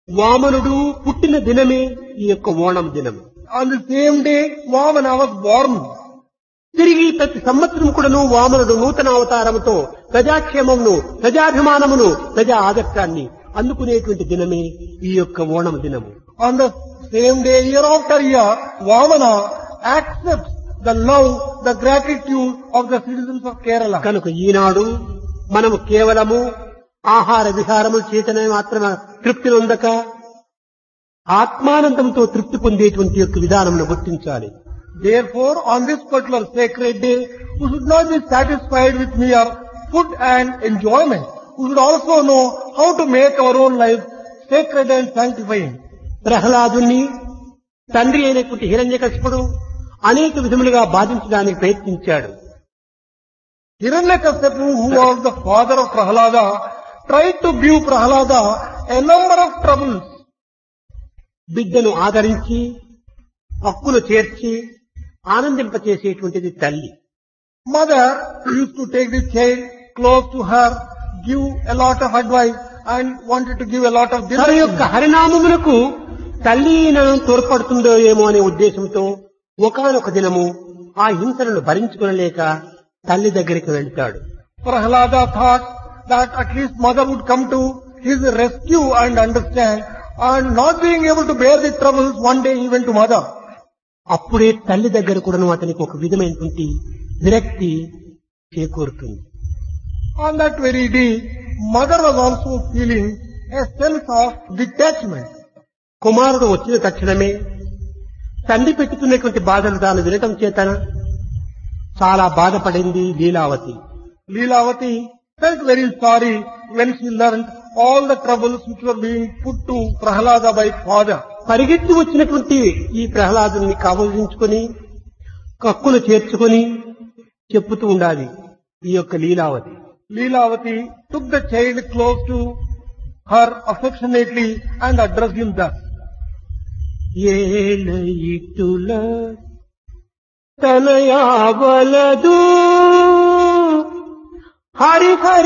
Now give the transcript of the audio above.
వామనుడు పుట్టిన దినమే ఈ యొక్క ఓణం దినం On the same day, Vamana was born. తిరిగి ప్రతి సంవత్సరం కూడాను వామనుడు నూతన అవతారముతో ప్రజాక్షేమమును ప్రజాభిమానమును ప్రజా ఆదర్శాన్ని అందుకునేటువంటి దినమే ఈ యొక్క ఓణం దినము On the same day, year after year, Vamana accepts the love, the gratitude of the citizens of Kerala. కనుక ఈనాడు మనము కేవలము ఆహార విహారము చేతనే మాత్రమే తృప్తి నొందక ఆత్మానందంతో తృప్తి పొందేటువంటి యొక్క విధానమును గుర్తించాలి Therefore, on this particular sacred day, we should not be satisfied with mere food and enjoyment. We should also know how to make our own life sacred and sanctifying. ప్రహ్లాదుని తండ్రి అయినటువంటి హిరణ్యకశిపుడు అనేక విధములుగా బాధించడానికి ప్రయత్నించాడు Hiranyakasipu, who was the father of Prahlada, tried to give Prahlada a number of troubles. బిడ్డను ఆదరించి హక్కులు చేర్చి ఆనందింపచేసేటువంటిది తల్లి Mother used to take the child close to her, give a lot of advice and wanted to give a lot of తన యొక్క direction. హరినామమునకు తల్లి నన్ను తోడ్పడుతుందో ఏమో అనే ఉద్దేశంతో ఒకానొక దినము ఆ హింసలను భరించుకోలేక తల్లి దగ్గరికి వెళ్తాడు Prahlada thought that at least mother would come to his rescue and understand and not being able to bear the troubles, one day he went to mother. అప్పుడే తల్లి దగ్గర కూడాను అతనికి ఒక విధమైనటువంటి విరక్తి చేకూరుతుంది On that very day, mother was also feeling a sense of detachment. కుమారుడు వచ్చిన తక్షణమే తండ్రి పెట్టుతున్నటువంటి బాధలు తాను వినటం చేతన చాలా బాధపడింది Leelavathi Leelavati felt very sorry when she learned all the troubles which were being put to Prahlada by father. పరిగెత్తి వచ్చినటువంటి ఈ ప్రహ్లాదుని కావలించుకొని కక్కులు చేర్చుకొని చెప్పుతూ ఉండాలి ఈ యొక్క Leelavathi Leelavati took the child close to her affectionately and addressed him thus. ఏల ఇటుల తనయావలదు హరి హరి